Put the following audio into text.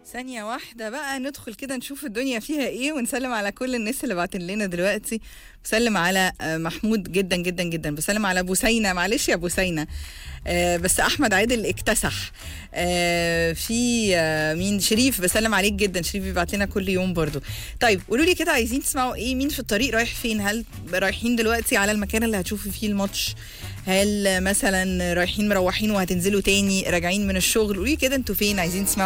ثانية واحدة بقى ندخل كده نشوف الدنيا فيها ايه ونسلم على كل الناس اللي بعتن لنا دلوقتي بسلم على آه، محمود جدا جدا جدا بسلم على بوسينة معلش يا بوسينة آه، بس احمد عادل اكتسح آه، في آه، مين شريف بسلم عليك جدا شريف بيبعت لنا كل يوم برضو طيب قولوا لي كده عايزين تسمعوا ايه مين في الطريق رايح فين هل رايحين دلوقتي على المكان اللي هتشوفوا فيه الماتش هل مثلا رايحين مروحين وهتنزلوا تاني راجعين من الشغل قولوا لي كده انتوا فين عايزين تسمعوا